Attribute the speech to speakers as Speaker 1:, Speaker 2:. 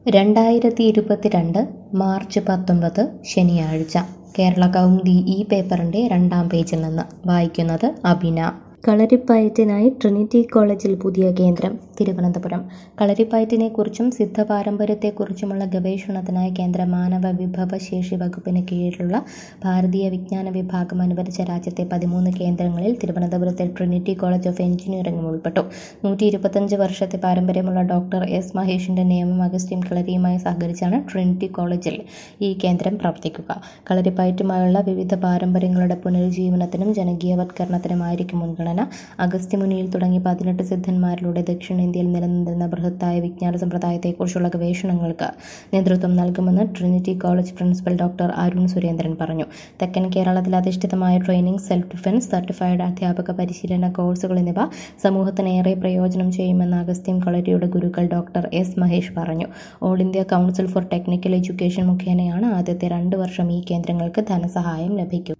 Speaker 1: രണ്ടായിരത്തി ഇരുപത്തിരണ്ട് മാർച്ച് പത്തൊമ്പത് ശനിയാഴ്ച കേരള കൗമുദി ഈ പേപ്പറിൻ്റെ രണ്ടാം പേജിൽ നിന്ന് വായിക്കുന്നത് അബിന കളരിപ്പയറ്റിനായി ട്രിനിറ്റി കോളേജിൽ പുതിയ കേന്ദ്രം തിരുവനന്തപുരം കളരിപ്പയറ്റിനെക്കുറിച്ചും സിദ്ധപാരമ്പര്യത്തെക്കുറിച്ചുമുള്ള ഗവേഷണത്തിനായി കേന്ദ്ര മാനവ വിഭവശേഷി വകുപ്പിന് കീഴിലുള്ള ഭാരതീയ വിജ്ഞാന വിഭാഗം അനുവദിച്ച രാജ്യത്തെ പതിമൂന്ന് കേന്ദ്രങ്ങളിൽ തിരുവനന്തപുരത്തെ ട്രിനിറ്റി കോളേജ് ഓഫ് എഞ്ചിനീയറിംഗും ഉൾപ്പെട്ടു നൂറ്റി ഇരുപത്തഞ്ച് വർഷത്തെ പാരമ്പര്യമുള്ള ഡോക്ടർ എസ് മഹേഷിൻ്റെ നിയമം അഗസ്റ്റിൻ കളരിയുമായി സഹകരിച്ചാണ് ട്രിനിറ്റി കോളേജിൽ ഈ കേന്ദ്രം പ്രവർത്തിക്കുക കളരിപ്പയറ്റുമായുള്ള വിവിധ പാരമ്പര്യങ്ങളുടെ പുനരുജ്ജീവനത്തിനും ജനകീയവത്കരണത്തിനുമായിരിക്കും മുൻഗണന അഗസ്ത്യമുനിയിൽ തുടങ്ങി പതിനെട്ട് സിദ്ധന്മാരിലൂടെ ദക്ഷിണേന്ത്യയിൽ നിലനിന്നിരുന്ന ബൃഹത്തായ വിജ്ഞാന സമ്പ്രദായത്തെക്കുറിച്ചുള്ള ഗവേഷണങ്ങൾക്ക് നേതൃത്വം നൽകുമെന്ന് Trinity college principal doctor Arun Surendran പറഞ്ഞു തെക്കൻ കേരളത്തിൽ അധിഷ്ഠിതമായ ട്രെയിനിങ് സെൽഫ് ഡിഫൻസ് സർട്ടിഫൈഡ് അധ്യാപക പരിശീലന കോഴ്സുകൾ എന്നിവ സമൂഹത്തിന് ഏറെ പ്രയോജനം ചെയ്യുമെന്ന് അഗസ്ത്യം കളരിയുടെ ഗുരുക്കൾ ഡോക്ടർ എസ് മഹേഷ് പറഞ്ഞു all India council for technical education മുഖേനയാണ് ആദ്യത്തെ രണ്ട് വർഷം ഈ കേന്ദ്രങ്ങൾക്ക് ധനസഹായം ലഭിക്കുക